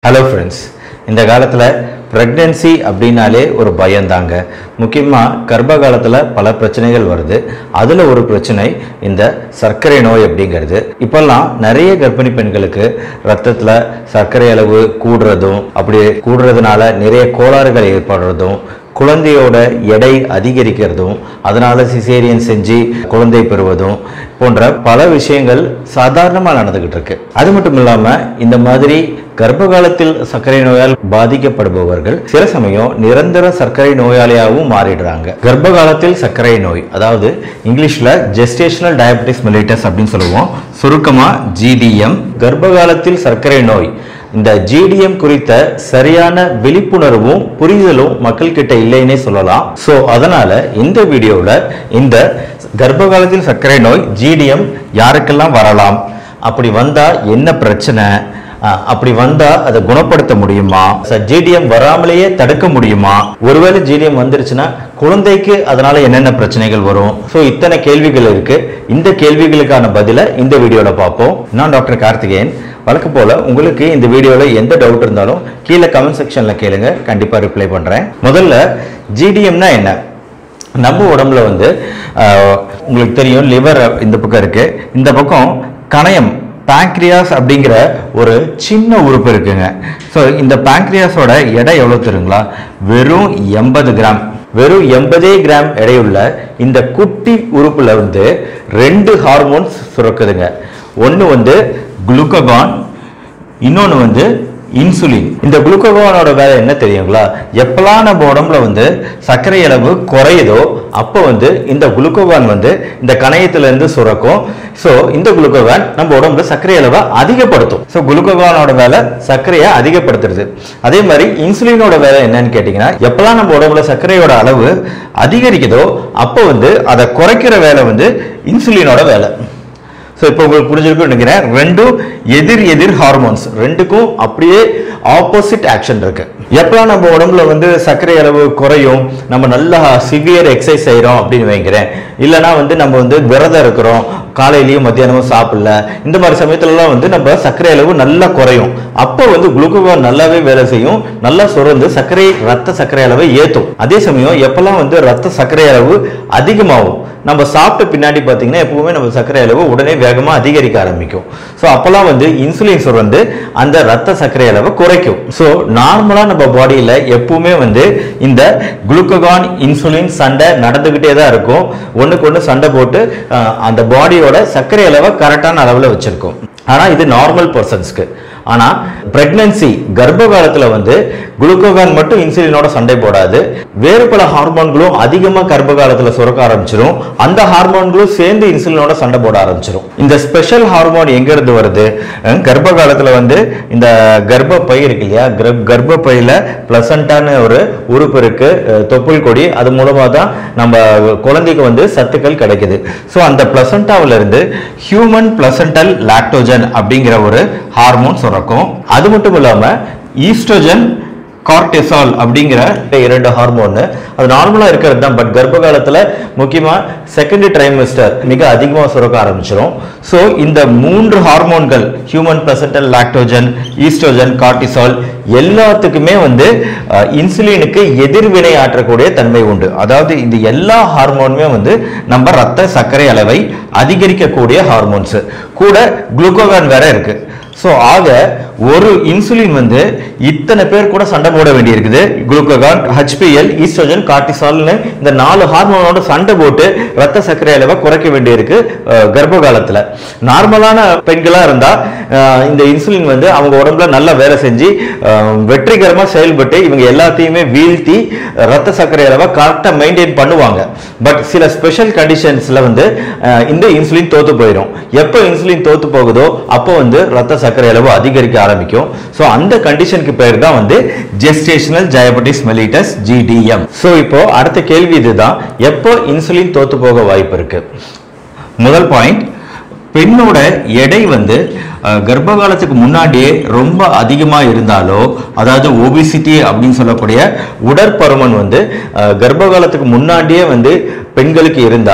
hello friends இந்த காலத்தில் pregnancy அப்படின்னாலே ஒரு பயம்தாங்க முக்கியமாக கர்ப்ப காலத்தில் பல பிரச்சனைகள் வருது அதில் ஒரு பிரச்சனை இந்த சர்க்கரை நோய் அப்படிங்கிறது இப்போல்லாம் நிறைய கர்ப்பிணி பெண்களுக்கு ரத்தத்தில் சர்க்கரை அளவு கூடுறதும் அப்படி கூடுறதுனால நிறைய கோளாறுகள் ஏற்படுறதும் குழந்தையோட எடை அதிகரிக்கிறதும் அதனால சிசேரியன் செஞ்சு குழந்தை பெறுவதும் போன்ற பல விஷயங்கள் சாதாரணமாக நடந்துகிட்டு இருக்கு அது மட்டும் இல்லாம இந்த மாதிரி கர்ப்ப காலத்தில் சர்க்கரை நோயால் பாதிக்கப்படுபவர்கள் சில சமயம் நிரந்தர சர்க்கரை நோயாளியாகவும் மாறிடுறாங்க கர்ப்ப காலத்தில் சர்க்கரை நோய் அதாவது இங்கிலீஷ்ல ஜெஸ்டேஷனல் டயபெட்டிஸ் மெலிட்டஸ் அப்படின்னு சொல்லுவோம் சுருக்கமா ஜிடிஎம் கர்ப்ப காலத்தில் சர்க்கரை நோய் இந்த ஜிடிஎம் குறித்த சரியான விழிப்புணர்வும் புரிதலும் மக்கள் கிட்ட இல்லைன்னே சொல்லலாம் ஸோ அதனால இந்த வீடியோவில் இந்த கர்ப்ப காலத்தில் சர்க்கரை நோய் ஜிடிஎம் யாருக்கெல்லாம் வரலாம் அப்படி வந்தா என்ன பிரச்சனை அஹ், அப்படி வந்தா அதை குணப்படுத்த முடியுமா ஜிடிஎம் வராமலேயே தடுக்க முடியுமா ஒருவேளை ஜிடிஎம் வந்துருச்சுன்னா குழந்தைக்கு அதனால என்னென்ன பிரச்சனைகள் வரும் ஸோ இத்தனை கேள்விகள் இருக்கு இந்த கேள்விகளுக்கான பதிலை இந்த வீடியோல பார்ப்போம் நான் டாக்டர் கார்த்திகேயன் வழக்கம் போல உங்களுக்கு இந்த வீடியோவில் எந்த டவுட் இருந்தாலும் கீழே கமெண்ட் செக்ஷன்ல கேளுங்க கண்டிப்பா ரிப்ளை பண்றேன் முதல்ல ஜிடிஎம்னா என்ன நம்ம உடம்புல வந்து ஆஹ், உங்களுக்கு தெரியும் லிவர் இந்த பக்கம் இருக்கு இந்த பக்கம் கணையம் பாங்க்ரியாஸ் அப்படிங்கிற ஒரு சின்ன உறுப்பு இருக்குங்க ஸோ இந்த பாங்க்ரியாஸோட எடை எவ்வளோ தெரியுங்களா வெறும் எண்பது கிராம் வெறும் எண்பதே கிராம் எடையுள்ள இந்த குட்டி உறுப்புல வந்து ரெண்டு ஹார்மோன்ஸ் சுரக்குதுங்க ஒன்று வந்து குளுக்ககான் இன்னொன்று வந்து இன்சுலின் இந்த குளுக்கோகானோட வேலை என்ன தெரியுங்களா எப்பெல்லாம் நம்ம உடம்புல வந்து சர்க்கரை அளவு குறையுதோ அப்போ வந்து இந்த குளுக்கோகான் வந்து இந்த கணையத்துல இருந்து சுரக்கும் ஸோ இந்த குளுக்கோகான் நம்ம உடம்புல சர்க்கரை அளவை அதிகப்படுத்தும் ஸோ குளுக்கோகானோட வேலை சர்க்கரையை அதிகப்படுத்துறது அதே மாதிரி இன்சுலினோட வேலை என்னன்னு கேட்டிங்கன்னா எப்பெல்லாம் நம்ம உடம்புல சர்க்கரையோட அளவு அதிகரிக்குதோ அப்போ வந்து அதை குறைக்கிற வேலை வந்து இன்சுலினோட வேலை ஸோ இப்போ உங்களுக்கு புரிஞ்சிருக்கும்னு நினைக்கிறேன் ரெண்டும் எதிர் எதிர் ஹார்மோன்ஸ் ரெண்டுக்கும் அப்படியே ஆப்போசிட் ஆக்ஷன் இருக்கு எப்பலாம் நம்ம உடம்புல வந்து சர்க்கரை அளவு குறையும் நம்ம நல்லா சிவியர் எக்ஸசைஸ் செய்கிறோம் அப்படின்னு வைக்கிறேன் இல்லைனா வந்து நம்ம வந்து விரதம் இருக்கிறோம் காலையிலயும் மத்தியானமும் சாப்பிடல இந்த மாதிரி சமயத்துலலாம் வந்து நம்ம சர்க்கரை அளவு நல்லா குறையும் அப்போ வந்து குளுக்கோகான் நல்லாவே வேலை செய்யும் நல்லா சுரந்து சர்க்கரை ரத்த சர்க்கரை அளவை ஏற்றும் அதே சமயம் எப்பெல்லாம் வந்து ரத்த சர்க்கரை அளவு அதிகமாகும் நம்ம சாப்பிட்ட பின்னாடி பார்த்தீங்கன்னா எப்பவுமே நம்ம சர்க்கரை அளவு உடனே வேகமாக அதிகரிக்க ஆரம்பிக்கும் ஸோ அப்போல்லாம் வந்து இன்சுலின் சுரந்து அந்த ரத்த சர்க்கரை அளவை குறைக்கும் ஸோ நார்மலாக நம்ம பாடியில் எப்பவுமே வந்து இந்த குளுக்கோகான் இன்சுலின் சண்டை நடந்துக்கிட்டே தான் இருக்கும் ஒன்றுக்கு ஒன்று சண்டை போட்டு அஹ், அந்த பாடியோட சர்க்கரை அளவை கரெக்டான அளவில் வச்சிருக்கும் ஆனால் இது நார்மல் பர்சன்ஸ்க்கு ஆனால் பிரெக்னன்சி கர்ப்ப காலத்தில் வந்து குளுக்கோகான் மட்டும் இன்சுலினோட சண்டை போடாது வேறு பல ஹார்மோன்களும் அதிகமாக கர்ப்ப காலத்தில் சுரக்க ஆரம்பிச்சிடும் அந்த ஹார்மோன்களும் சேர்ந்து இன்சுலினோட சண்டை போட ஆரம்பிச்சிடும் இந்த ஸ்பெஷல் ஹார்மோன் எங்கேருந்து வருது அஹ் கர்ப்ப காலத்தில் வந்து இந்த கர்ப்ப பை இருக்கு இல்லையா கர்ப்ப- கர்ப்ப பையில பிளசண்டான ஒரு உறுப்பு இருக்கு அஹ் தொப்புள் கொடி அது மூலமாக தான் நம்ம குழந்தைக்கு வந்து சத்துக்கள் கிடைக்குது ஸோ அந்த பிளசண்டாவில இருந்து ஹியூமன் பிளசண்டல் லாக்டோஜன் அப்படிங்கிற ஒரு ஹார்மோன் சுரக்கும் அது மட்டும் இல்லாம ஈஸ்ட்ரோஜன் கார்டெசால் அப்படிங்கிற இரண்டு ஹார்மோன் அது நார்மலா இருக்கிறது தான் பட் கர்ப்ப காலத்துல முக்கியமா செகண்ட் ட்ரைமிஸ்டர் மிக அதிகமா சுரக்க ஆரம்பிச்சிடும் ஸோ இந்த மூன்று ஹார்மோன்கள் human placental lactogen oestrogen cortisol எல்லாத்துக்குமே வந்து அஹ், இன்சுலினுக்கு எதிர்வினை ஆற்றக்கூடிய தன்மை உண்டு அதாவது இந்த எல்லா ஹார்மோனுமே வந்து நம்ம ரத்த சர்க்கரை அளவை அதிகரிக்கக்கூடிய ஹார்மோன்ஸ் கூட குளுக்கோகான் வேற இருக்கு ஸோ ஆக ஒரு இன்சுலின் வந்து இத்தனை பேர் கூட சண்டை போட வேண்டியிருக்குது குளுக்கோகான் ஹெச்பிஎல் ஈஸ்ட்ரோஜன் கார்டிசால்னு இந்த நாலு ஹார்மோனோட சண்டை போட்டு ரத்த சர்க்கரை அளவை குறைக்க வேண்டியிருக்கு அஹ், கர்ப்ப காலத்தில் நார்மலான பெண்களாக இருந்தால் இந்த இன்சுலின் வந்து அவங்க உடம்புல நல்லா வேலை செஞ்சு அஹ், வெற்றிகரமா செயல்பட்டு இவங்க எல்லாத்தையுமே வீழ்த்தி ரத்த சர்க்கரை அளவை கரெக்டாக மெயின்டைன் பண்ணுவாங்க பட் சில ஸ்பெஷல் கண்டிஷன்ஸ்ல வந்து அஹ், இந்த இன்சுலின் தோத்து போயிடும் எப்போ இன்சுலின் தோத்து போகுதோ அப்போ வந்து ரத்த சர்க்கரை அளவு அதிகரிக்க ஆரம்பிக்கும் ஸோ அந்த கண்டிஷனுக்கு பேர் தான் வந்து gestational diabetes mellitus GDM so இப்போ அடுத்த கேள்வி இதுதான் எப்போ இன்சுலின் தோத்து போக வாய்ப்பு இருக்கு முதல் பாயிண்ட் பெண்ணோட எடை வந்து அஹ், கர்ப்ப காலத்துக்கு முன்னாடியே ரொம்ப அதிகமாக இருந்தாலோ அதாவது ஒபிசிட்டி அப்படின்னு சொல்லக்கூடிய உடற்பருமன் வந்து அஹ், கர்ப்ப காலத்துக்கு முன்னாடியே வந்து பெண்களுக்கு இருந்தா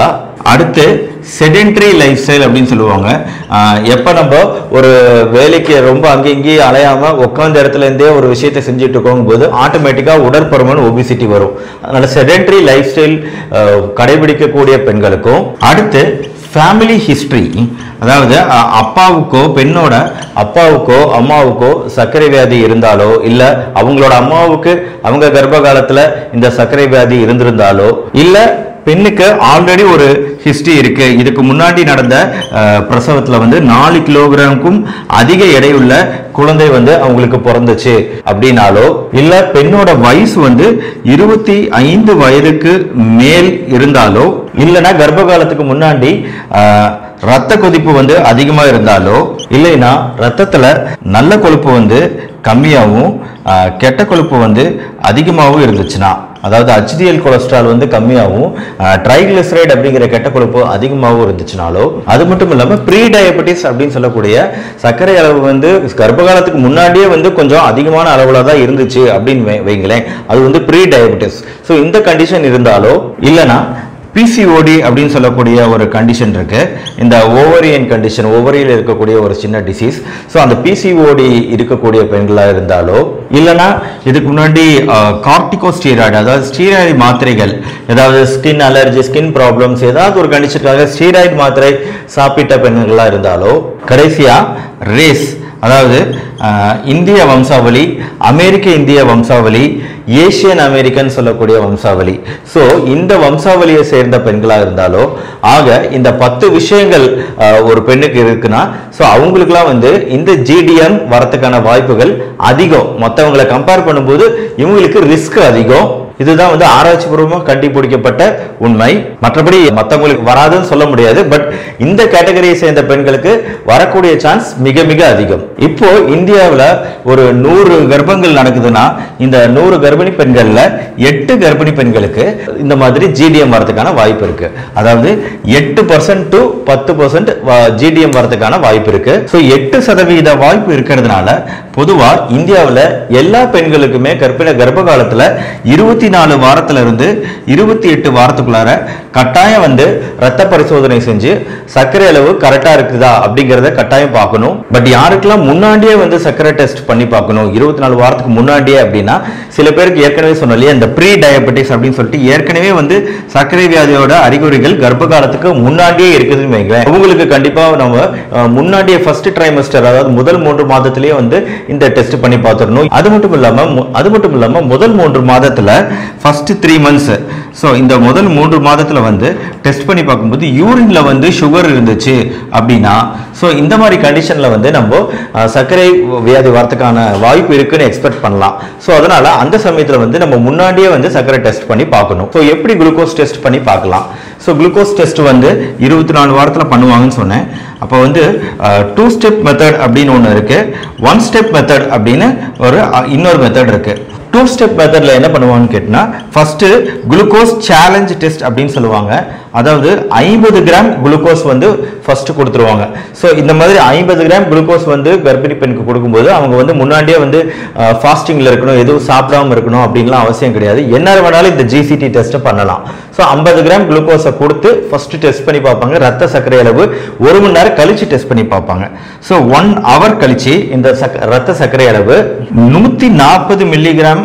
அடுத்து செடென்ட்ரி லைஃப் ஸ்டைல் அப்படின்னு சொல்லுவாங்க ஆஹ் எப்ப நம்ம ஒரு வேலைக்கு ரொம்ப அங்கேயும் இங்கேயும் அலையாம உட்காந்த இடத்துல இருந்தே ஒரு விஷயத்தை செஞ்சுட்டு இருக்கோங்கும் போது ஆட்டோமேட்டிக்கா உடற்பருமன் ஒபிசிட்டி வரும் அதனால செடென்ட்ரி லைஃப் ஸ்டைல் கடைபிடிக்கக்கூடிய பெண்களுக்கும் அடுத்து ஃபேமிலி ஹிஸ்டரி அதாவது அ- அப்பாவுக்கோ பெண்ணோட அப்பாவுக்கோ அம்மாவுக்கோ சர்க்கரை வியாதி இருந்தாலோ இல்ல அவங்களோட அம்மாவுக்கு அவங்க கர்ப்ப காலத்துல இந்த சர்க்கரை வியாதி இருந்திருந்தாலோ இல்ல பெண்ணுக்கு ஆல்ரெடி ஒரு ஹிஸ்டரி இருக்கு இதுக்கு முன்னாடி நடந்த அஹ், பிரசவத்துல வந்து நாலு கிலோகிராமுக்கும் அதிக எடையுள்ள குழந்தை வந்து அவங்களுக்கு பிறந்துச்சு அப்படின்னாலோ இல்ல பெண்ணோட வயசு வந்து இருபத்தி ஐந்து வயதுக்கு மேல் இருந்தாலோ இல்லைன்னா கர்ப்ப காலத்துக்கு முன்னாடி ஆஹ், ரத்த கொதிப்பு வந்து அதிகமா இருந்தாலோ இல்லைன்னா ரத்தத்துல நல்ல கொழுப்பு வந்து கம்மியாகவும் ஆஹ், கெட்ட கொழுப்பு வந்து அதிகமாகவும் இருந்துச்சுன்னா அதாவது HDL கொலஸ்ட்ரால் வந்து கம்மியாகவும் ட்ரைகிளிசரைடு அப்படிங்கிற கெட்ட கொழுப்பு அதிகமாகவும் இருந்துச்சுனாலோ அது மட்டும் இல்லாமல் ப்ரீ டயபெட்டிஸ் அப்படின்னு சொல்லக்கூடிய சர்க்கரை அளவு வந்து கர்ப்ப காலத்துக்கு முன்னாடியே வந்து கொஞ்சம் அதிகமான அளவுல தான் இருந்துச்சு அப்படின்னு வை- வைங்களேன் அது வந்து ப்ரீ டயபெட்டிஸ் ஸோ இந்த கண்டிஷன் இருந்தாலோ இல்லைன்னா பிசிஓடி அப்படின்னு சொல்லக்கூடிய ஒரு கண்டிஷன் இருக்கு இந்த ஓவரியன் கண்டிஷன் ஓவரியில் இருக்கக்கூடிய ஒரு சின்ன டிசீஸ் ஸோ அந்த பிசிஓடி இருக்கக்கூடிய பெண்களாக இருந்தாலோ இல்லைன்னா இதுக்கு முன்னாடி கார்டிகோ ஸ்டீராய்டு அதாவது ஸ்டீராய்டு மாத்திரைகள் ஏதாவது ஸ்கின் அலர்ஜி ஸ்கின் ப்ராப்ளம்ஸ் ஏதாவது ஒரு கண்டிஷனுக்காக ஸ்டீராய்டு மாத்திரை சாப்பிட்ட பெண்களாக இருந்தாலோ கடைசியா ரேஸ் அதாவது அஹ், இந்திய வம்சாவளி அமெரிக்க இந்திய வம்சாவளி ஏசியன் அமெரிக்கன் சொல்லக்கூடிய வம்சாவளி ஸோ இந்த வம்சாவளியை சேர்ந்த பெண்களாக இருந்தாலோ ஆக இந்த பத்து விஷயங்கள் அஹ், ஒரு பெண்ணுக்கு இருக்குன்னா ஸோ அவங்களுக்குலாம் வந்து இந்த ஜிடிஎம் வரத்துக்கான வாய்ப்புகள் அதிகம் மற்றவங்களை கம்பேர் பண்ணும்போது இவங்களுக்கு ரிஸ்க் அதிகம் இதுதான் வந்து ஆராய்ச்சி பூர்வமாக கண்டுபிடிக்கப்பட்ட உண்மை மற்றபடி மற்றவங்களுக்கு வராதுன்னு சொல்ல முடியாது பட் இந்த கேட்டகரியை சேர்ந்த பெண்களுக்கு வரக்கூடிய சான்ஸ் மிக மிக அதிகம் இப்போ இந்தியாவில் ஒரு நூறு கர்ப்பங்கள் நடக்குதுன்னா இந்த நூறு கர்ப்பிணி பெண்கள்ல எட்டு கர்ப்பிணி பெண்களுக்கு இந்த மாதிரி ஜிடிஎம் வரதுக்கான வாய்ப்பு இருக்கு அதாவது எட்டு பர்சன்ட் டு பத்து பர்சன்ட் ஜிடிஎம் வரதுக்கான வாய்ப்பு இருக்கு ஸோ எட்டு சதவீத வாய்ப்பு இருக்கிறதுனால பொதுவா இந்தியாவில் எல்லா பெண்களுக்குமே கர்ப்பிண கர்ப்ப காலத்துல இருபத்தி நாலு வாரத்துல இருந்து இருபத்தி எட்டு வாரத்துக்குள்ளார கட்டாயம் வந்து ரத்த பரிசோதனை செஞ்சு சர்க்கரை அளவு கரெக்டா இருக்குதா அப்படிங்கறத கட்டாயம் பார்க்கணும் பட் யாருக்கெல்லாம் முன்னாடியே வந்து சர்க்கரை டெஸ்ட் பண்ணி பார்க்கணும் இருபத்தி நாலு வாரத்துக்கு முன்னாடியே அப்படின்னா சில பேருக்கு ஏற்கனவே சொன்னோம் இல்லையா இந்த ப்ரீ டயபெட்டிஸ் அப்படின்னு சொல்லிட்டு ஏற்கனவே வந்து சர்க்கரை வியாதியோட அறிகுறிகள் கர்ப்ப காலத்துக்கு முன்னாடியே இருக்குதுன்னு வைங்களேன் அவங்களுக்கு கண்டிப்பா நம்ம அஹ், முன்னாடியே ஃபர்ஸ்ட் ட்ரைமஸ்டர் அதாவது முதல் மூன்று மாதத்திலேயே வந்து இந்த டெஸ்ட் பண்ணி பார்த்துடணும் அது மட்டும் இல்லாம மு- அது மட்டும் இல்லாம முதல் மூன்று மாதத்துல ஃபர்ஸ்ட் த்ரீ மந்த்ஸ் ஸோ இந்த முதல் மூன்று மாதத்துல வந்து டெஸ்ட் பண்ணி பார்க்கும்போது யூரின்ல வந்து சுகர் இருந்துச்சு அப்படின்னா ஸோ இந்த மாதிரி கண்டிஷன்ல வந்து நம்ம அஹ், சர்க்கரை வியாதி வரதுக்கான வாய்ப்பு இருக்குன்னு எக்ஸ்பெக்ட் பண்ணலாம் ஸோ அதனால அந்த சமயத்துல வந்து நம்ம முன்னாடியே வந்து சர்க்கரை டெஸ்ட் பண்ணி பார்க்கணும் ஸோ எப்படி குளுக்கோஸ் டெஸ்ட் பண்ணி பார்க்கலாம் ஸோ குளுக்கோஸ் டெஸ்ட் வந்து இருபத்தி நாலு வாரத்தில் பண்ணுவாங்கன்னு சொன்னேன் அப்போ வந்து டூ ஸ்டெப் மெத்தட் அப்படின்னு ஒன்று இருக்கு ஒன் ஸ்டெப் மெத்தட் அப்படின்னு ஒரு அஹ், இன்னொரு மெத்தட் இருக்கு டூ ஸ்டெப் மெத்தட்ல என்ன பண்ணுவாங்கன்னு கேட்டினா ஃபர்ஸ்ட் குளுக்கோஸ் சேலஞ்ச் டெஸ்ட் அப்படின்னு சொல்லுவாங்க அதாவது ஐம்பது கிராம் குளுக்கோஸ் வந்து ஃபர்ஸ்ட் கொடுத்துருவாங்க ஸோ இந்த மாதிரி ஐம்பது கிராம் குளுக்கோஸ் வந்து கர்ப்பிணி பெண்ணுக்கு கொடுக்கும்போது அவங்க வந்து முன்னாடியே வந்து ஃபாஸ்டிங்ல இருக்கணும் எதுவும் சாப்பிடாம இருக்கணும் அப்படின்லாம் அவசியம் கிடையாது என்ன வேணாலும் இந்த ஜிசிடி டெஸ்ட்டை பண்ணலாம் ஸோ ஐம்பது கிராம் குளுக்கோஸை கொடுத்து ஃபர்ஸ்ட் டெஸ்ட் பண்ணி பார்ப்பாங்க ரத்த சர்க்கரை அளவு ஒரு மணி நேரம் கழிச்சு டெஸ்ட் பண்ணி பார்ப்பாங்க ஸோ ஒன் ஹவர் கழிச்சு இந்த சக் ரத்த சர்க்கரை அளவு நூற்றி நாற்பது மில்லிகிராம்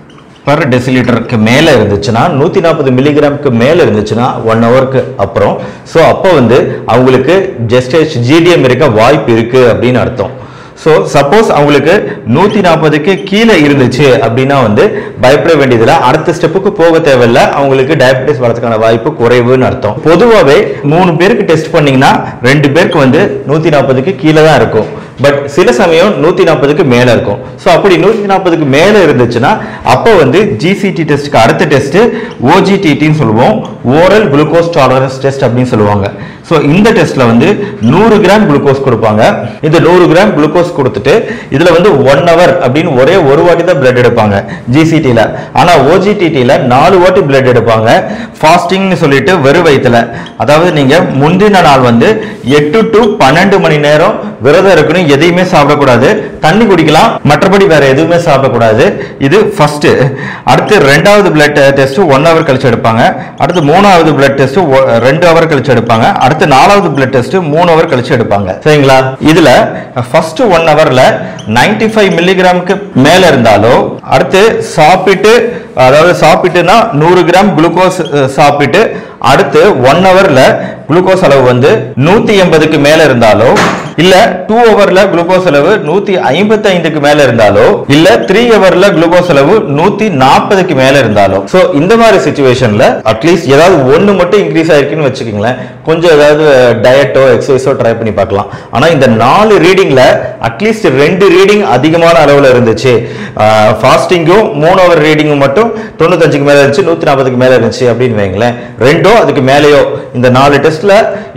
பர் டெசிலிட்டருக்கு மேலே இருந்துச்சுன்னா நூற்றி நாற்பது மில்லிகிராமுக்கு மேலே இருந்துச்சுன்னா ஒன் ஹவருக்கு அப்புறம் ஸோ அப்போ வந்து அவங்களுக்கு ஜெஸ்டேஜ் ஜிடிஎம் இருக்க வாய்ப்பு இருக்கு அப்படின்னு அர்த்தம் ஸோ சப்போஸ் அவங்களுக்கு நூற்றி நாற்பதுக்கு கீழே இருந்துச்சு அப்படின்னா வந்து பயப்பட வேண்டியதில்லை அடுத்த ஸ்டெப்புக்கு போக தேவையில்ல அவங்களுக்கு டயபெட்டிஸ் வரதுக்கான வாய்ப்பு குறைவுன்னு அர்த்தம் பொதுவாகவே மூணு பேருக்கு டெஸ்ட் பண்ணீங்கன்னா ரெண்டு பேருக்கு வந்து நூற்றி நாற்பதுக்கு கீழே தான் இருக்கும் பட் சில சமயம் நூற்றி நாற்பதுக்கு மேலே இருக்கும் ஸோ அப்படி நூற்றி நாற்பதுக்கு மேலே இருந்துச்சுன்னா அப்போ வந்து ஜிசிடி டெஸ்ட்டுக்கு அடுத்த டெஸ்ட் ஓஜிடிடின்னு சொல்லுவோம் ஓரல் குளுக்கோஸ் டாலரன்ஸ் டெஸ்ட் அப்படின்னு சொல்லுவாங்க ஸோ இந்த டெஸ்ட்ல வந்து நூறு கிராம் குளுக்கோஸ் கொடுப்பாங்க இந்த நூறு கிராம் குளுக்கோஸ் கொடுத்துட்டு இதுல வந்து ஒன் ஹவர் அப்படின்னு ஒரே ஒரு வாட்டி தான் பிளட் எடுப்பாங்க ஜிசிடியில் ஆனா ஓஜிடிடியில் நாலு வாட்டி பிளட் எடுப்பாங்க ஃபாஸ்டிங்னு சொல்லிட்டு வெறும் வயிற்றுல அதாவது நீங்க முந்தின நாள் வந்து எட்டு டு பன்னெண்டு மணி நேரம் விரதம் இருக்கணும் எதையுமே சாப்பிடக்கூடாது தண்ணி குடிக்கலாம் மற்றபடி வேற எதுவுமே சாப்பிடக்கூடாது இது ஃபர்ஸ்ட் அடுத்து ரெண்டாவது பிளட் டெஸ்ட் ஒன் ஹவர் கழிச்சு எடுப்பாங்க அடுத்து மூணாவது பிளட் டெஸ்ட் ரெண்டு ஹவர் கழிச்சு எடுப்பாங்க அடுத்து நாலாவது பிளட் டெஸ்ட் மூணு ஹவர் கழிச்சு எடுப்பாங்க சரிங்களா இதுல ஃபர்ஸ்ட் ஒன் ஹவர்ல 95 ஃபைவ் மில்லிகிராமுக்கு மேல இருந்தாலோ அடுத்து சாப்பிட்டு அதாவது சாப்பிட்டுனா நூறு கிராம் குளுக்கோஸ் சாப்பிட்டு அடுத்து ஒன் ஹவர்ல குளுக்கோஸ் அளவு வந்து நூத்தி எண்பதுக்கு மேல இருந்தாலோ இல்ல டூ ஹவர்ல குளுக்கோஸ் அளவு நூத்தி ஐம்பத்தி ஐந்துக்கு மேல இருந்தாலோ இல்ல த்ரீ ஹவர்ல குளுக்கோஸ் அளவு நூத்தி நாற்பதுக்கு மேல இருந்தாலோ சோ இந்த மாதிரி சுச்சுவேஷன்ல அட்லீஸ்ட் ஏதாவது ஒண்ணு மட்டும் இன்க்ரீஸ் ஆயிருக்குன்னு வச்சுக்கோங்களேன் கொஞ்சம் ஏதாவது டயட்டோ எக்ஸசைஸோ ட்ரை பண்ணி பார்க்கலாம் ஆனா இந்த நாலு ரீடிங்ல அட்லீஸ்ட் ரெண்டு ரீடிங் அதிகமான அளவுல இருந்துச்சு ஃபாஸ்டிங்கும் மூணு ஹவர் ரீடிங்கும் மட்டும் தொண்ணூத்தஞ்சுக்கு மேல இருந்துச்சு நூத்தி நாற்பதுக்கு மேல இருந்துச்சு அப்படின்னு வைங்களேன் ரெண்டோ அதுக்கு மேலேயோ இந்த நாலு டெஸ்ட்ல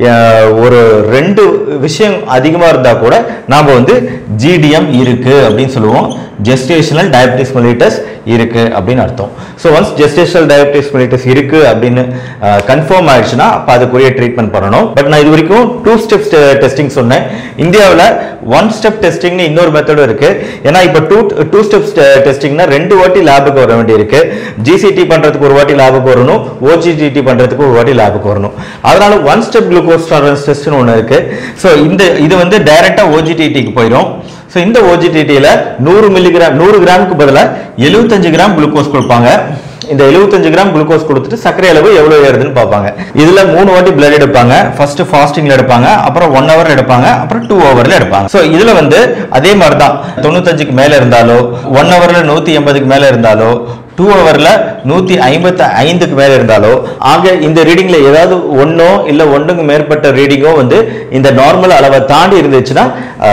ஒரு ரெண்டு விஷயம் அதிகமா இருந்தா கூட நாம வந்து ஜிடிஎம் இருக்கு அப்படின்னு சொல்லுவோம் ஜெஸ்டேஷனல் டயபிட்டிஸ் மெலிட்டஸ் இருக்கு அப்படின்னு அர்த்தம் so once gestational diabetes mellitus இருக்கு அப்படின்னு கன்ஃபார்ம் ஆயிடுச்சுன்னா அப்போ அதுக்குரிய ட்ரீட்மெண்ட் பண்ணணும் பட் நான் இது வரைக்கும் டூ ஸ்டெப்ஸ் டெஸ்டிங் சொன்னேன் இந்தியாவில் ஒன் ஸ்டெப் டெஸ்டிங்னு இன்னொரு மெத்தடும் இருக்கு ஏன்னா இப்போ டூ டூ ஸ்டெப்ஸ் டெஸ்டிங்னா ரெண்டு வாட்டி லேபுக்கு வர வேண்டியிருக்கு ஜிசிடி பண்றதுக்கு ஒரு வாட்டி லேபுக்கு வரணும் ஓஜிடிடி பண்றதுக்கு ஒரு வாட்டி லேபுக்கு வரணும் அதனால ஒன் ஸ்டெப் குளுக்கோஸ் டாலரன்ஸ் டெஸ்ட்னு ஒன்று இருக்கு ஸோ இந்த இது வந்து டைரக்டா ஓஜிடிடிக்கு போயிடும் ஸோ இந்த ஓஜிடிடியில் நூறு மில்லிகிராம் நூறு கிராமுக்கு பதிலாக எழுபத்தஞ்சு கிராம் குளுக்கோஸ் கொடுப்பாங்க இந்த 75 கிராம் குளுக்கோஸ் கொடுத்துட்டு சர்க்கரை அளவு எவ்வளவு ஏறுதுன்னு பார்ப்பாங்க இதுல மூணு வாட்டி பிளட் எடுப்பாங்க ஃபர்ஸ்ட் ஃபாஸ்டிங்ல எடுப்பாங்க அப்புறம் ஒன் ஹவர் எடுப்பாங்க அப்புறம் டூ ஹவர்ல எடுப்பாங்க ஸோ இதுல வந்து அதே மாதிரி தான் தொண்ணூத்தஞ்சுக்கு மேல இருந்தாலோ ஒன் ஹவர்ல நூத்தி எண்பதுக்கு மேல இருந்தாலோ டூ ஹவர்ல நூத்தி ஐம்பத்தி ஐந்துக்கு மேல இருந்தாலோ ஆக இந்த ரீடிங்ல ஏதாவது ஒன்னோ இல்ல ஒன்றுக்கு மேற்பட்ட ரீடிங்கோ வந்து இந்த நார்மல் அளவை தாண்டி இருந்துச்சுன்னா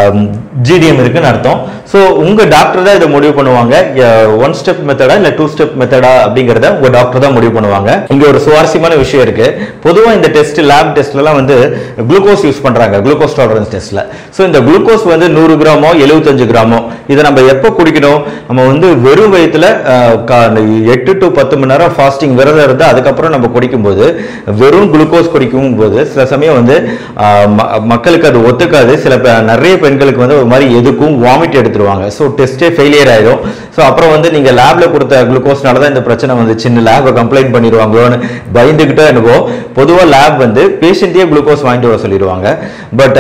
ஜிடிஎம் இருக்குன்னு அர்த்தம் ஸோ உங்க டாக்டர் தான் இதை முடிவு பண்ணுவாங்க ஒன் ஸ்டெப் மெத்தடா இல்ல டூ ஸ்டெப் மெத்தடா அப்படிங்கறத உங்க டாக்டர் தான் முடிவு பண்ணுவாங்க இங்க ஒரு சுவாரஸ்யமான விஷயம் இருக்கு பொதுவா இந்த டெஸ்ட் லேப் டெஸ்ட்லாம் வந்து குளுக்கோஸ் யூஸ் பண்றாங்க குளுக்கோஸ் டாலரன்ஸ் டெஸ்ட்ல ஸோ இந்த குளுக்கோஸ் வந்து நூறு கிராமோ எழுபத்தஞ்சு கிராமோ இதை நம்ம எப்போ குடிக்கணும் நம்ம வந்து வெறும் வயிற்றுல எட்டு டு பத்து மணி நேரம் ஃபாஸ்டிங் விரதம் இருந்து அதுக்கப்புறம் நம்ம குடிக்கும்போது வெறும் குளுக்கோஸ் குடிக்கும் போது சில சமயம் வந்து ஆஹ், ம- மக்களுக்கு அது ஒத்துக்காது சில பே- நிறைய பெண்களுக்கு வந்து ஒரு மாதிரி எதுக்கும் வாமிட் எடுத்துருவாங்க ஸோ டெஸ்டே ஃபெயிலியர் ஆயிடும் ஸோ அப்புறம் வந்து நீங்க லேப்ல கொடுத்த குளுக்கோஸ்னால தான் இந்த பிரச்சனை வந்து சின்ன லேபை கம்ப்ளைண்ட் பண்ணிடுவாங்களோன்னு பயந்துகிட்டோ என்னவோ பொதுவா லேப் வந்து பேஷண்ட்டே குளுக்கோஸ் வாங்கிட்டு வர சொல்லிடுவாங்க பட்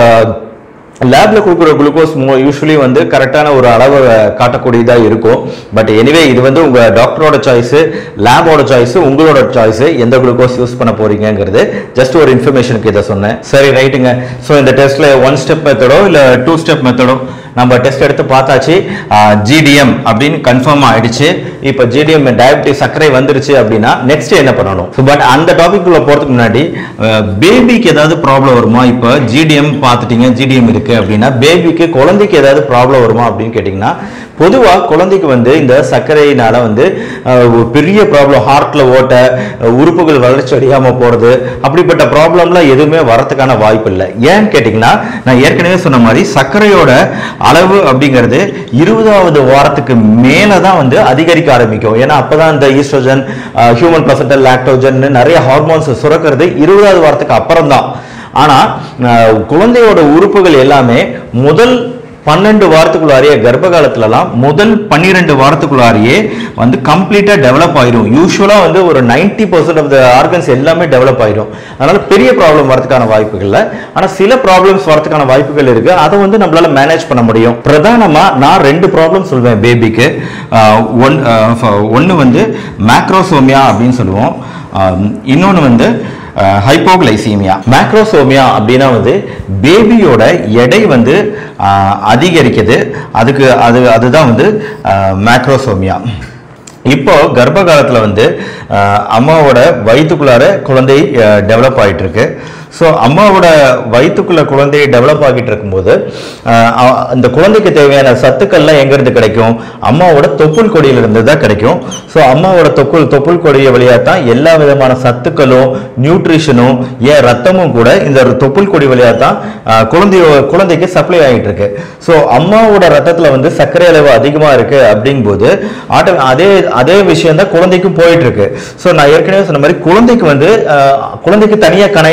லேப்ல கொடுக்குற குளுக்கோஸ் யூஸ்வலி வந்து கரெக்டான ஒரு அளவை காட்டக்கூடியதா இருக்கும் பட் எனிவே இது வந்து உங்க டாக்டரோட சாய்ஸ் லேபோட சாய்ஸ் உங்களோட சாய்ஸ் எந்த குளுக்கோஸ் யூஸ் பண்ண போறீங்கங்கிறது ஜஸ்ட் ஒரு இன்ஃபர்மேஷனுக்கு இதை சொன்னேன் சரி ரைட்டுங்க ஸோ இந்த டெஸ்ட்ல ஒன் ஸ்டெப் மெத்தடோ இல்ல டூ ஸ்டெப் மெத்தடோ நம்ம டெஸ்ட் எடுத்து பார்த்தாச்சு ஜிடிஎம் அப்படின்னு கன்ஃபார்ம் ஆயிடுச்சு இப்போ ஜிடிஎம் டயபிட்டிஸ் சர்க்கரை வந்துருச்சு அப்படின்னா நெக்ஸ்ட் என்ன பண்ணணும் பட் அந்த டாபிக் உள்ள போறதுக்கு முன்னாடி பேபிக்கு ஏதாவது ப்ராப்ளம் வருமா இப்போ ஜிடிஎம் பார்த்துட்டீங்க ஜிடிஎம் இருக்கு அப்படின்னா பேபிக்கு குழந்தைக்கு ஏதாவது ப்ராப்ளம் வருமா அப்படின்னு கேட்டிங்கன்னா பொதுவா குழந்தைக்கு வந்து இந்த சர்க்கரையினால வந்து அஹ், ஒரு பெரிய ப்ராப்ளம் ஹார்ட்ல ஓட்ட அஹ், உறுப்புகள் வளர்ச்சி அடையாம போறது அப்படிப்பட்ட ப்ராப்ளம்லாம் எதுவுமே வரதுக்கான வாய்ப்பு இல்லை ஏன்னு கேட்டிங்கன்னா நான் ஏற்கனவே சொன்ன மாதிரி சர்க்கரையோட அளவு அப்படிங்கிறது இருபதாவது வாரத்துக்கு மேல தான் வந்து அதிகரிக்க ஆரம்பிக்கும் ஏன்னா அப்பதான் இந்த ஈஸ்ட்ரோஜன் ஹியூமன் பிளசண்டல் லாக்டோஜன் நிறைய ஹார்மோன்ஸ் சுரக்கிறது இருபதாவது வாரத்துக்கு அப்புறம் தான் ஆனா அஹ், குழந்தையோட உறுப்புகள் எல்லாமே முதல் பன்னெண்டு வாரத்துக்குள்ளாரியே கர்ப்ப காலத்துலலாம் முதல் பன்னிரெண்டு வாரத்துக்குள்ளாரியே வந்து கம்ப்ளீட்டா டெவலப் ஆயிடும் யூஸ்வலா வந்து ஒரு 90% பர்சன்ட் ஆஃப் த ஆர்கன்ஸ் எல்லாமே டெவலப் ஆயிடும் அதனால பெரிய ப்ராப்ளம் வரதுக்கான வாய்ப்புகள் இல்லை ஆனா சில ப்ராப்ளம்ஸ் வரதுக்கான வாய்ப்புகள் இருக்கு அதை வந்து நம்மளால மேனேஜ் பண்ண முடியும் பிரதானமா நான் ரெண்டு ப்ராப்ளம் சொல்வேன் பேபிக்கு ஒன் ஒன்று வந்து மேக்ரோசோமியா அப்படின்னு சொல்லுவோம் இன்னொன்று வந்து ஹைப்போகிளைசீமியா மேக்ரோசோமியா அப்படின்னா வந்து பேபியோட எடை வந்து ஆஹ், அதிகரிக்குது அதுக்கு அது அதுதான் வந்து மேக்ரோசோமியா இப்போ கர்ப்ப காலத்துல வந்து ஆஹ், அம்மாவோட வயிற்றுக்குள்ளார குழந்தை டெவலப் ஆயிட்டு இருக்கு ஸோ அம்மாவோட வயிற்றுக்குள்ள குழந்தை டெவலப் ஆகிட்டு இருக்கும்போது ஆஹ், அ- அந்த குழந்தைக்கு தேவையான சத்துக்கள்லாம் எங்கேருந்து கிடைக்கும் அம்மாவோட தொப்புள் கொடியிலிருந்து தான் கிடைக்கும் ஸோ அம்மாவோட தொப்புள் தொப்புள் கொடிய வழியாக தான் எல்லா விதமான சத்துக்களும் நியூட்ரிஷனும் ஏன் ரத்தமும் கூட இந்த தொப்புள் கொடி வழியாக தான் ஆஹ், குழந்தையோ குழந்தைக்கு சப்ளை ஆகிட்டு இருக்கு ஸோ அம்மாவோட ரத்தத்தில் வந்து சர்க்கரை அளவு அதிகமாக இருக்கு அப்படிங்கும்போது ஆட்டோ அதே அதே விஷயம் தான் குழந்தைக்கும் போயிட்டு இருக்கு ஸோ நான் ஏற்கனவே சொன்ன மாதிரி குழந்தைக்கு வந்து ஆஹ், குழந்தைக்கு தனியாக கணையம் டெவலப்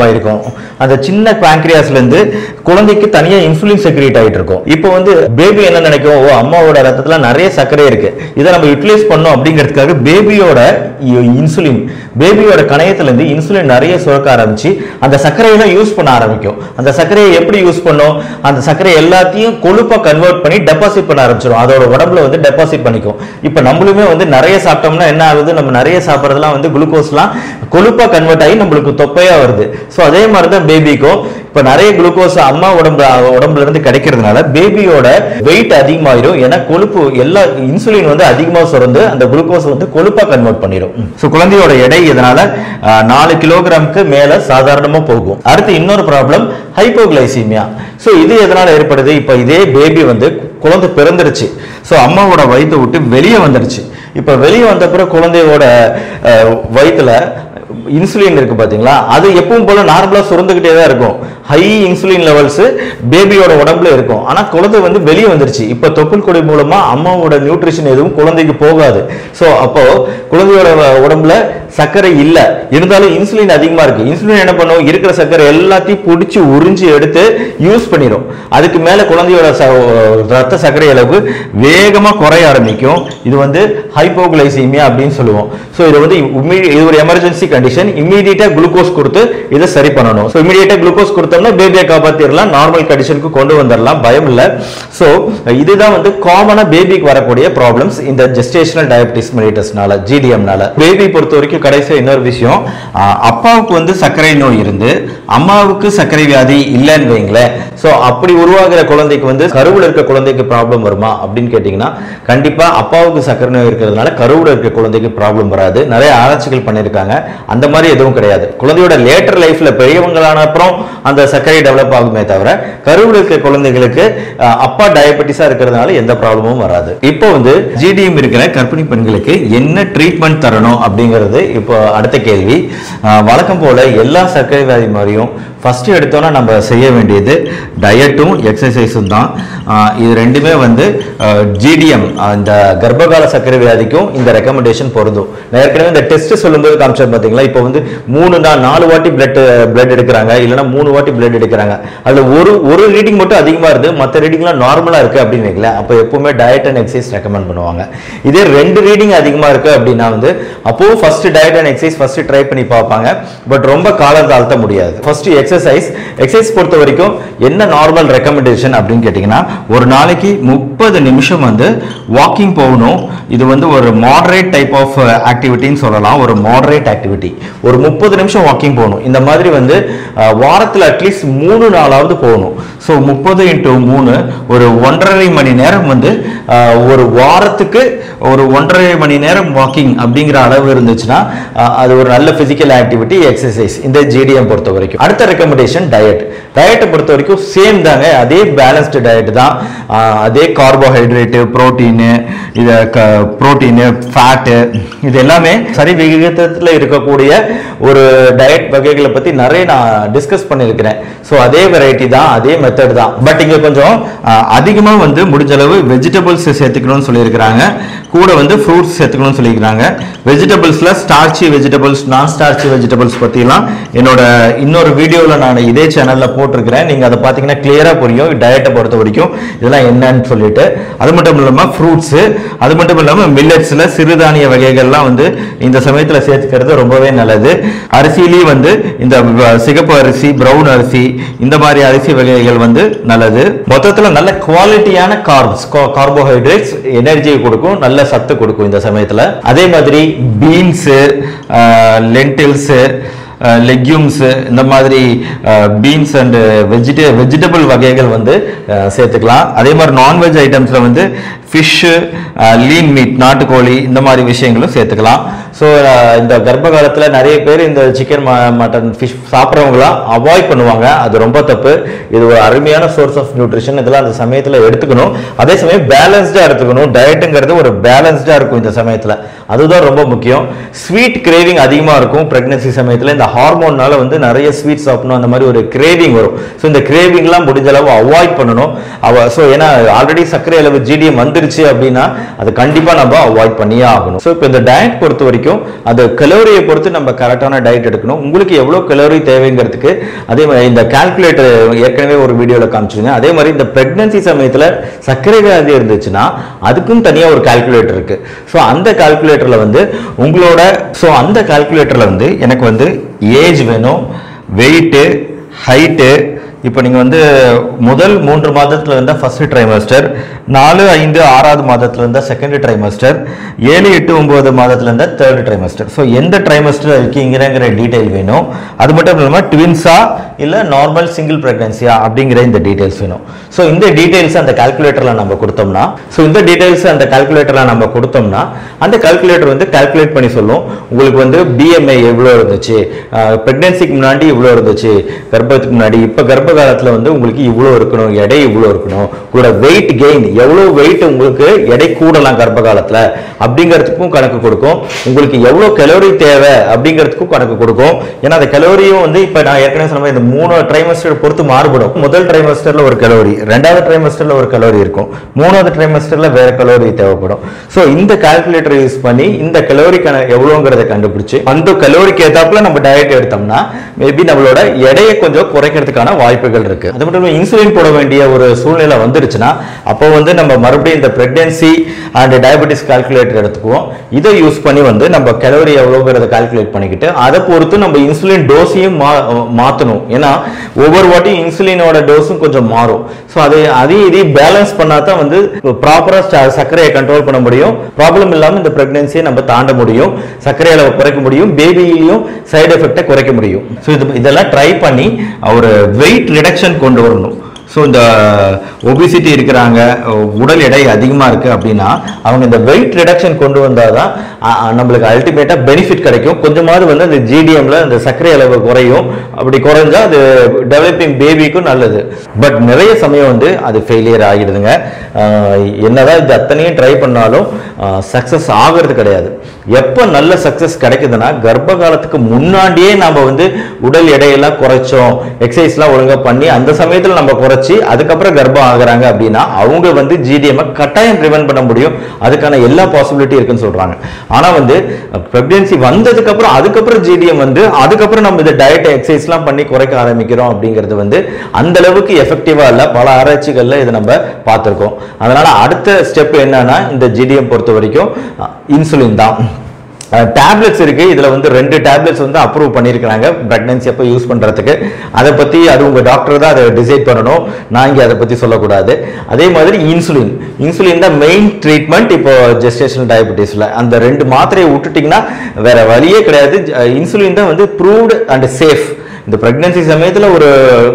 ஆயிருக்கும் அந்த சின்ன pancreasல இருந்து குழந்தைக்கு தனியா இன்சுலின் செக்ரேட் ஆயிட்டு இருக்கும் இப்போ வந்து பேபி என்ன நினைக்கும் ஓ அம்மாவோட ரத்தத்துல நிறைய சர்க்கரை இருக்கு இதை நம்ம யூட்டிலைஸ் பண்ணோம் அப்படிங்கிறதுக்காக பேபியோட இன்சுலின் பேபியோட கணையத்துல இருந்து இன்சுலின் நிறைய சுரக்க ஆரம்பிச்சு அந்த சர்க்கரையெல்லாம் யூஸ் பண்ண ஆரம்பிக்கும் அந்த சர்க்கரையை எப்படி யூஸ் பண்ணும் அந்த சர்க்கரை எல்லாத்தையும் கொழுப்பா கன்வெர்ட் பண்ணி டெபாசிட் பண்ண ஆரம்பிச்சிடும் அதோட உடம்புல வந்து டெபாசிட் பண்ணிக்கும் இப்போ நம்மளுமே வந்து நிறைய சாப்பிட்டோம்னா என்ன ஆகுது நம்ம நிறைய சாப்பிட்றதுலாம் வந்து குளுக்கோஸ்லாம் கொழுப்பா கன்வெர்ட் ஆகி நம்மளுக்கு தொப்பையா வருது ஸோ அதே மாதிரி தான் பேபிக்கும் இப்போ நிறைய குளுக்கோஸ் அம்மா உடம்பு உடம்புல இருந்து கிடைக்கிறதுனால பேபியோட வெயிட் அதிகமாயிரும் ஏன்னா கொழுப்பு எல்லா இன்சுலின் வந்து அதிகமா சுரந்து அந்த குளுக்கோஸ் வந்து கொழுப்பா கன்வெர்ட் பண்ணிடும் ஸோ குழந்தையோட எடை இதனால அஹ், நாலு கிலோகிராமுக்கு மேல சாதாரணமா போகும் அடுத்து இன்னொரு ப்ராப்ளம் ஹைப்போகிளைசீமியா ஸோ இது எதனால ஏற்படுது இப்போ இதே பேபி வந்து குழந்தை பிறந்துருச்சு ஸோ அம்மாவோட வயித்தை விட்டு வெளியே வந்துருச்சு இப்போ வெளியே வந்த பிறகு குழந்தையோட அஹ், வயித்துல இன்சுலின் இருக்கு பாத்தீங்களா அது எப்பவும் போல நார்மலா சுரந்துகிட்டே தான் இருக்கும் ஹை இன்சுலின் லெவல்ஸ் பேபியோட உடம்புல இருக்கும் ஆனா குழந்தை வந்து வெளியே வந்துருச்சு இப்ப தொப்புள் கொடி மூலமா அம்மாவோட நியூட்ரிஷன் எதுவும் குழந்தைக்கு போகாது சோ அப்போ குழந்தையோட வ- உடம்புல சர்க்கரை இல்ல இருந்தாலும் இன்சுலின் அதிகமா இருக்கு இன்சுலின் என்ன பண்ணும் இருக்கிற சர்க்கரை எல்லாத்தையும் பிடிச்சி உறிஞ்சி எடுத்து யூஸ் பண்ணிடும் அதுக்கு மேல குழந்தையோட ச- ரத்த சர்க்கரை அளவு வேகமா குறைய ஆரம்பிக்கும் இது வந்து ஹைப்போகிளைசீமியா அப்படின்னு சொல்லுவோம் ஸோ இது வந்து imme- இது ஒரு எமர்ஜென்சி கண்டிஷன் இம்மீடியட்டா குளுக்கோஸ் கொடுத்து இதை சரி பண்ணணும் ஸோ இம்மீடியட்டா குளுக்கோஸ் கொடுத்தோம்னா பேபியை காப்பாத்திரலாம் நார்மல் கண்டிஷனுக்கு கொண்டு வந்துடலாம் பயம் இல்லை ஸோ இதுதான் வந்து காமனா பேபிக்கு வரக்கூடிய ப்ராப்ளம்ஸ் இந்த ஜெஸ்டேஷனல் டயபிட்டிஸ் மெலிட்டஸ்னால ஜிடிஎம்னால பேபி பொறுத்த வரைக்கும் கடைசியா இன்னொரு விஷயம் ஆஹ் அப்பாவுக்கு வந்து சர்க்கரை நோய் இருந்து அம்மாவுக்கு சர்க்கரை வியாதி இல்லைன்னு வைங்களேன் ஸோ அப்படி உருவாகிற குழந்தைக்கு வந்து கருவுல இருக்க குழந்தைக்கு ப்ராப்ளம் வருமா அப்படின்னு கேட்டிங்கன்னா கண்டிப்பா அப்பாவுக்கு சர்க்கரை நோய் இருக்கிறதுனால கருவுல இருக்க குழந்தைக்கு ப்ராப்ளம் வராது நிறைய ஆராய்ச்சிகள் பண்ணியிருக்காங்க அந்த மாதிரி எதுவும் கிடையாது குழந்தையோட லேட்டர் லைஃப்ல பெரியவங்களான அப்புறம் அந்த சர்க்கரை டெவலப் ஆகுமே தவிர கருவுல இருக்க குழந்தைகளுக்கு அஹ், அப்பா டயபெட்டிஸா இருக்கிறதுனால எந்த ப்ராப்ளமும் வராது இப்போ வந்து ஜிடிஎம் இருக்கிற கர்ப்பிணி பெண்களுக்கு என்ன ட்ரீட்மெண்ட் தரணும் அப்படிங்கிறது இப்போ அடுத்த கேள்வி அஹ், வழக்கம் போல எல்லா சர்க்கரை வியாதி மாதிரியும் ஃபர்ஸ்ட் எடுத்தோன்னா நம்ம செய்ய வேண்டியது டயட்டும் எக்ஸசைஸும் தான் அஹ், இது ரெண்டுமே வந்து ஜிடிஎம் இந்த கர்ப்பகால சர்க்கரை வியாதிக்கும் இந்த ரெக்கமெண்டேஷன் பொருந்தும் நான் ஏற்கனவே இந்த டெஸ்ட் சொல்லும்போது காமிச்சேன் பார்த்தீங்களா இப்போ வந்து மூணு நாள் நாலு வாட்டி பிளட் பிளட் எடுக்கிறாங்க இல்லைன்னா மூணு வாட்டி பிளட் எடுக்கிறாங்க அதுல ஒரு ஒரு ரீடிங் மட்டும் அதிகமா இருக்கு மற்ற ரீடிங்லாம் நார்மலா இருக்கு அப்படின்னு வைக்கல அப்போ எப்பவுமே டயட் அண்ட் எக்ஸசைஸ் ரெக்கமெண்ட் பண்ணுவாங்க இதே ரெண்டு ரீடிங் அதிகமா இருக்கு அப்படின்னா வந்து அப்போ first diet and exercise first try பண்ணி பார்ப்பாங்க பட் ரொம்ப காலம் தாழ்த்த முடியாது ஃபர்ஸ்ட் எக்ஸசைஸ் எக்ஸசைஸ் பொறுத்த வரைக்கும் என்ன நார்மல் ரெக்கமெண்டேஷன் அப்படின்னு கேட்டிங்கன்னா ஒரு நாளைக்கு முப்பது நிமிஷம் வந்து வாக்கிங் போகணும் இது வந்து ஒரு மாடரேட் டைப் ஆஃப் ஆக்டிவிட்டின்னு சொல்லலாம் ஒரு மாடரேட் ஆக்டிவிட்டி ஒரு முப்பது நிமிஷம் வாக்கிங் போகணும் இந்த மாதிரி வந்து அஹ், வாரத்துல அட்லீஸ்ட் மூணு நாளாவது போகணும் ஸோ முப்பது இன்ட்டு மூணு ஒரு ஒன்றரை மணி நேரம் வந்து அஹ், ஒரு வாரத்துக்கு ஒரு ஒன்றரை மணி நேரம் வாக்கிங் அப்படிங்கிற அளவு இருந்துச்சுன்னா அஹ், அது ஒரு நல்ல பிசிக்கல் ஆக்டிவிட்டி எக்ஸசைஸ் இந்த ஜிடிஎம் பொறுத்த வரைக்கும் அடுத்த ரெக்கமெண்டேஷன் டயட் டயட்டை பொறுத்த வரைக்கும் சேம் தாங்க அதே பேலன்ஸ்டு டயட் தான் அஹ், அதே கார்போஹைட்ரேட்டு புரோட்டீனு இதை புரோட்டீனு ஃபேட்டு இது எல்லாமே சரி விகிதத்தில் இருக்கக்கூடிய ஒரு டயட் வகைகளை பற்றி நிறைய நான் டிஸ்கஸ் பண்ணியிருக்கிறேன் ஸோ அதே வெரைட்டி தான் அதே மெத்தட் தான் பட் இங்கே கொஞ்சம் அதிகமாக வந்து முடிஞ்ச அளவு வெஜிடபிள்ஸ் சேர்த்துக்கணும்னு சொல்லியிருக்கிறாங்க கூட வந்து ஃப்ரூட்ஸ் சேர்த்துக்கணும்னு சொல்லியிருக்கிறாங்க வெஜிடபிள்ஸில் ஸ்டார்ச்சி வெஜிடபிள்ஸ் நான் ஸ்டார்ச்சி வெஜிடபிள்ஸ் பற்றிலாம் என்னோட இன்னொரு வீடியோவில் நான் இதே சேனலில் போட்டிருக்கிறேன் நீங்கள் அதை பார்த்தீங்கன்னா கிளியராக புரியும் டயட்டை பொறுத்த வரைக்கும் இதெல்லாம் என்னன்னு சொல்லிட்டு அது மட்டும் இல்லாமல் ஃப்ரூட்ஸு அது மட்டும் இல்லாமல் மில்லட்ஸில் சிறுதானிய வகைகள்லாம் வந்து இந்த சமயத்தில் சேர்த்துக்கிறது ரொம்பவே நல்லது அரிசியிலேயே வந்து இந்த வ- சிகப்பு அரிசி பிரவுன் அரிசி இந்த மாதிரி அரிசி வகைகள் வந்து நல்லது மொத்தத்தில் நல்ல குவாலிட்டியான கார்ப்ஸ் கார்போஹைட்ரேட்ஸ் எனர்ஜியை கொடுக்கும் நல்ல சத்து கொடுக்கும் இந்த சமயத்தில் அதே மாதிரி பீன்ஸு லென்டில்ஸு லெக்யூம்ஸு இந்த மாதிரி பீன்ஸ் அண்ட் வெஜிடே வெஜிடபிள் வகைகள் வந்து அஹ், சேர்த்துக்கலாம் அதே மாதிரி நான்வெஜ் ஐட்டம்ஸில் வந்து ஃபிஷ்ஷு லீன் மீட் நாட்டுக்கோழி இந்த மாதிரி விஷயங்களும் சேர்த்துக்கலாம் ஸோ இந்த கர்ப்ப காலத்தில் நிறைய பேர் இந்த சிக்கன் மட்டன் ஃபிஷ் சாப்பிட்றவங்களாம் அவாய்ட் பண்ணுவாங்க அது ரொம்ப தப்பு இது ஒரு அருமையான சோர்ஸ் ஆஃப் நியூட்ரிஷன் இதெல்லாம் அந்த சமயத்தில் எடுத்துக்கணும் அதே சமயம் பேலன்ஸ்டாக எடுத்துக்கணும் டயட்டுங்கிறது ஒரு பேலன்ஸ்டாக இருக்கும் இந்த சமயத்தில் அதுதான் ரொம்ப முக்கியம் ஸ்வீட் கிரேவிங் அதிகமாக இருக்கும் ப்ரெக்னன்சி சமயத்தில் இந்த ஹார்மோன்னால வந்து நிறைய ஸ்வீட் சாப்பிடணும் அந்த மாதிரி ஒரு கிரேவிங் வரும் ஸோ இந்த கிரேவிங்லாம் முடிஞ்ச அளவு அவாய்ட் பண்ணணும் அவ ஸோ ஏன்னா ஆல்ரெடி சர்க்கரை அளவு ஜிடிஎம் வந்துருச்சு அப்படின்னா அது கண்டிப்பாக நம்ம அவாய்ட் பண்ணியே ஆகணும் ஸோ இப்போ இந்த டயட் பொறுத்த வரைக்கும் வரைக்கும் அந்த கலோரியை பொறுத்து நம்ம கரெக்டான டயட் எடுக்கணும் உங்களுக்கு எவ்வளோ கலோரி தேவைங்கிறதுக்கு அதே மாதிரி இந்த கால்குலேட்டர் ஏற்கனவே ஒரு வீடியோவில் காமிச்சிருந்தேன் அதே மாதிரி இந்த பிரெக்னன்சி சமயத்தில் சர்க்கரை வியாதி இருந்துச்சுன்னா அதுக்கும் தனியாக ஒரு கால்குலேட்டர் இருக்கு ஸோ அந்த கால்குலேட்டரில் வந்து உங்களோட ஸோ அந்த கால்குலேட்டரில் வந்து எனக்கு வந்து ஏஜ் வேணும் வெயிட்டு ஹைட்டு இப்போ நீங்கள் வந்து முதல் மூன்று மாதத்தில் இருந்தால் ஃபர்ஸ்ட் ட்ரைமஸ்டர் நாலு ஐந்து ஆறாவது மாதத்தில் இருந்தால் செகண்ட் ட்ரைமஸ்டர் ஏழு எட்டு ஒன்பது மாதத்தில் இருந்தால் தேர்ட் ட்ரைமஸ்டர் ஸோ எந்த ட்ரைமஸ்டர் இருக்கீங்கிற டீட்டெயில் வேணும் அது மட்டும் இல்லாமல் ட்வின்ஸா இல்லை நார்மல் சிங்கிள் ப்ரெக்னன்சியா அப்படிங்கிற இந்த டீட்டெயில்ஸ் வேணும் ஸோ இந்த டீட்டெயில்ஸ் அந்த கால்குலேட்டரில் நம்ம கொடுத்தோம்னா ஸோ இந்த டீட்டெயில்ஸ் அந்த கால்குலேட்டரில் நம்ம கொடுத்தோம்னா அந்த கால்குலேட்டர் வந்து கால்குலேட் பண்ணி சொல்லும் உங்களுக்கு வந்து பிஎம்ஐ எவ்வளோ இருந்துச்சு ப்ரெக்னன்சிக்கு முன்னாடி இவ்வளோ இருந்துச்சு கர்ப்பத்துக்கு முன்னாடி இப்போ கர்ப்ப காலத்தில் வந்து உங்களுக்கு இவ்வளோ இருக்கணும் எடை இவ்வளோ இருக்கணும் உங்களோட வெயிட் கெயின் எவ்வளோ வெயிட் உங்களுக்கு எடை கூடலாம் கர்ப்ப காலத்தில் அப்படிங்கிறதுக்கும் கணக்கு கொடுக்கும் உங்களுக்கு எவ்வளோ கலோரி தேவை அப்படிங்கிறதுக்கும் கணக்கு கொடுக்கும் ஏன்னா அந்த கலோரியும் வந்து இப்போ நான் ஏற்கனவே சொன்ன மாதிரி இந்த மூணு ட்ரைமஸ்டர் பொறுத்து மாறுபடும் முதல் ட்ரைமஸ்டரில் ஒரு கலோரி ரெண்டாவது ட்ரைமஸ்டரில் ஒரு கலோரி இருக்கும் மூணாவது ட்ரைமஸ்டரில் வேற கலோரி தேவைப்படும் ஸோ இந்த கால்குலேட்டர் யூஸ் பண்ணி இந்த கலோரி கண எவ்வளோங்கிறத கண்டுபிடிச்சு அந்த கலோரிக்கு ஏத்தாப்புல நம்ம டயட் எடுத்தோம்னா மேபி நம்மளோட எடையை கொஞ்சம் குறைக்கிறதுக்கான வாய்ப்புகள் இருக்கு அது மட்டும் இல்லாமல் இன்சுலின் போட வேண்டிய ஒரு சூழ்நிலை வந்துருச்சுன்னா அப்போ வந்து நம்ம மறுபடியும் இந்த பிரெக்னன்சி அண்ட் டயபெட்டிஸ் கால்குலேட்டர் எடுத்துக்குவோம் இதை யூஸ் பண்ணி வந்து நம்ம கலோரி எவ்வளோங்கிறத கால்குலேட் பண்ணிக்கிட்டு அதை பொறுத்து நம்ம இன்சுலின் டோஸையும் மா மாற்றணும் ஏன்னா ஒவ்வொரு வாட்டியும் இன்சுலினோட டோஸும் கொஞ்சம் மாறும் ஸோ அது அதையும் இதையும் பேலன்ஸ் பண்ணா தான் வந்து ப்ராப்பராக சர்க்கரையை கண்ட்ரோல் பண்ண முடியும் ப்ராப்ளம் இல்லாமல் இந்த பிரெக்னன்சியை நம்ம தாண்ட முடியும் சர்க்கரை அளவை குறைக்க முடியும் பேபியிலையும் சைடு எஃபெக்டை குறைக்க முடியும் ஸோ இது இதெல்லாம் ட்ரை பண்ணி ஒரு வெயிட் ரிடக்ஷன் கொண்டு வரணும் ஸோ இந்த ஒபிசிட்டி இருக்கிறாங்க உடல் எடை அதிகமாக இருக்குது அப்படின்னா அவங்க இந்த வெயிட் ரிடக்ஷன் கொண்டு வந்தால் தான் அ- அ, நம்மளுக்கு அல்டிமேட்டாக பெனிஃபிட் கிடைக்கும் கொஞ்சமாவது வந்து அந்த ஜிடிஎம்ல அந்த சர்க்கரை அளவு குறையும் அப்படி குறைஞ்சா அது டெவலப்பிங் பேபிக்கும் நல்லது பட் நிறைய சமயம் வந்து அது ஃபெயிலியர் ஆகிடுதுங்க அஹ், என்னதான் இது அத்தனையும் ட்ரை பண்ணாலும் சக்ஸஸ் ஆகிறது கிடையாது எப்போ நல்ல சக்ஸஸ் கிடைக்குதுன்னா கர்ப்ப காலத்துக்கு முன்னாடியே நம்ம வந்து உடல் எடையெல்லாம் குறைச்சோம் எக்ஸசைஸ்லாம் ஒழுங்கா பண்ணி அந்த சமயத்தில் நம்ம குறைச்சி அதுக்கப்புறம் கர்ப்பம் ஆகுறாங்க அப்படின்னா அவங்க வந்து ஜிடிஎம் கட்டாயம் ப்ரிவென்ட் பண்ண முடியும் அதுக்கான எல்லா பாசிபிலிட்டி இருக்குன்னு சொல்றாங்க ஆனா வந்து பிரெக்னன்சி வந்ததுக்கு அப்புறம் அதுக்கப்புறம் ஜிடிஎம் வந்து அதுக்கப்புறம் நம்ம இந்த டயட் எக்ஸசைஸ்லாம் பண்ணி குறைக்க ஆரம்பிக்கிறோம் அப்படிங்கிறது வந்து அந்த அளவுக்கு எஃபெக்டிவா இல்ல பல ஆராய்ச்சிகள்ல இதை நம்ம பார்த்திருக்கோம் அதனால அடுத்த ஸ்டெப் என்னன்னா இந்த ஜிடிஎம் பொறுத்த வரைக்கும் இன்சுலின் தான் டேப்லெட்ஸ் இருக்கு இதுல வந்து ரெண்டு டேப்லெட்ஸ் வந்து அப்ரூவ் பண்ணியிருக்கிறாங்க பிரெக்னன்சி அப்போ யூஸ் பண்றதுக்கு அதை பத்தி அது உங்க டாக்டர் தான் அதை டிசைட் பண்ணணும் நான் இங்க அதை பத்தி சொல்லக்கூடாது அதே மாதிரி இன்சுலின் இன்சுலின் தான் மெயின் ட்ரீட்மெண்ட் இப்போ ஜெஸ்டேஷனல் டயபெட்டிஸ்ல அந்த ரெண்டு மாத்திரையை விட்டுட்டீங்கன்னா வேற வழியே கிடையாது இன்சுலின் தான் வந்து ப்ரூவ்டு அண்ட் சேஃப் இந்த பிரெக்னன்சி சமயத்தில் ஒரு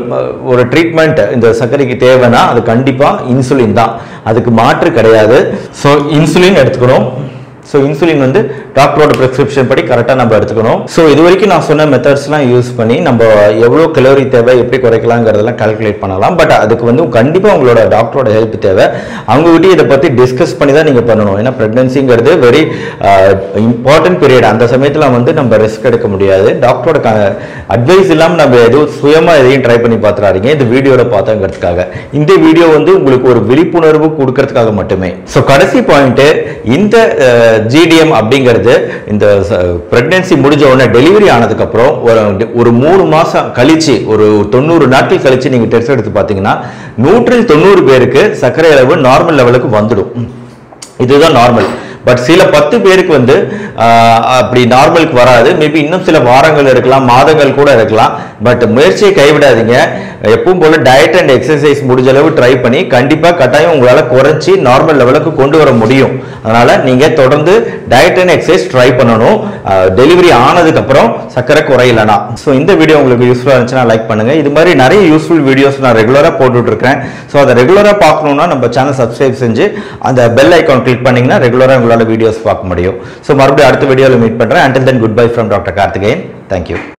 ஒரு ட்ரீட்மெண்ட் இந்த சர்க்கரைக்கு தேவைன்னா அது கண்டிப்பாக இன்சுலின் தான் அதுக்கு மாற்று கிடையாது ஸோ இன்சுலின் எடுத்துக்கணும் ஸோ இன்சுலின் வந்து டாக்டரோட ப்ரிஸ்கிரிப்ஷன் படி கரெக்டாக நம்ம எடுத்துக்கணும் ஸோ இது வரைக்கும் நான் சொன்ன மெத்தட்ஸ்லாம் யூஸ் பண்ணி நம்ம எவ்வளோ கலோரி தேவை எப்படி குறைக்கலாங்கிறதெல்லாம் கால்குலேட் பண்ணலாம் பட் அதுக்கு வந்து கண்டிப்பாக உங்களோட டாக்டரோட ஹெல்ப் தேவை அவங்ககிட்ட இதை பற்றி டிஸ்கஸ் பண்ணி தான் நீங்கள் பண்ணணும் ஏன்னா ப்ரெக்னன்சிங்கிறது வெரி இம்பார்ட்டன்ட் பீரியட் அந்த சமயத்தில் வந்து நம்ம ரிஸ்க் எடுக்க முடியாது டாக்டரோட அட்வைஸ் இல்லாமல் நம்ம எதுவும் சுயமாக எதையும் ட்ரை பண்ணி பார்த்துறாதீங்க இந்த வீடியோவில் பார்த்தங்கிறதுக்காக இந்த வீடியோ வந்து உங்களுக்கு ஒரு விழிப்புணர்வு கொடுக்கறதுக்காக மட்டுமே ஸோ கடைசி பாயிண்ட் இந்த ஜிடிஎம் அப்படிங்கிறது இந்த பிரெக்னன்சி முடிஞ்ச உடனே டெலிவரி ஆனதுக்கப்புறம் ஒரு ஒரு மூணு மாதம் கழிச்சு ஒரு தொண்ணூறு நாட்கள் கழிச்சு நீங்கள் டெஸ்ட் எடுத்து பார்த்தீங்கன்னா நூற்றில் தொண்ணூறு பேருக்கு சர்க்கரை அளவு நார்மல் லெவலுக்கு வந்துடும் இதுதான் நார்மல் பட் சில பத்து பேருக்கு வந்து ஆஹ், அப்படி நார்மலுக்கு வராது மேபி இன்னும் சில வாரங்கள் இருக்கலாம் மாதங்கள் கூட இருக்கலாம் பட் முயற்சியை கைவிடாதீங்க எப்பவும் போல டயட் அண்ட் எக்ஸசைஸ் முடிஞ்ச அளவு ட்ரை பண்ணி கண்டிப்பாக கட்டாயம் உங்களால் குறைச்சி நார்மல் லெவலுக்கு கொண்டு வர முடியும் அதனால நீங்க தொடர்ந்து டயட் அண்ட் எக்ஸசைஸ் ட்ரை பண்ணணும் டெலிவரி ஆனதுக்கப்புறம் சர்க்கரை குறையலனா ஸோ இந்த வீடியோ உங்களுக்கு யூஸ்ஃபுல்லாக இருந்துச்சுன்னா லைக் பண்ணுங்க இது மாதிரி நிறைய யூஸ்ஃபுல் வீடியோஸ் நான் ரெகுலராக போட்டுட்டு இருக்கேன் ஸோ அதை ரெகுலராக பார்க்கணும்னா நம்ம சேனல் சப்ஸ்கிரைப் செஞ்சு அந்த பெல் ஐக்கான் கிளிக் பண்ணீங்கன்னா ரெகுலராக உங்களால் வீடியோஸ் பார்க்க முடியும் ஸோ மறுபடியும் அடுத்த வீடியோவில் மீட் பண்ணுறேன் until then good bye from doctor Karthikeyan thank you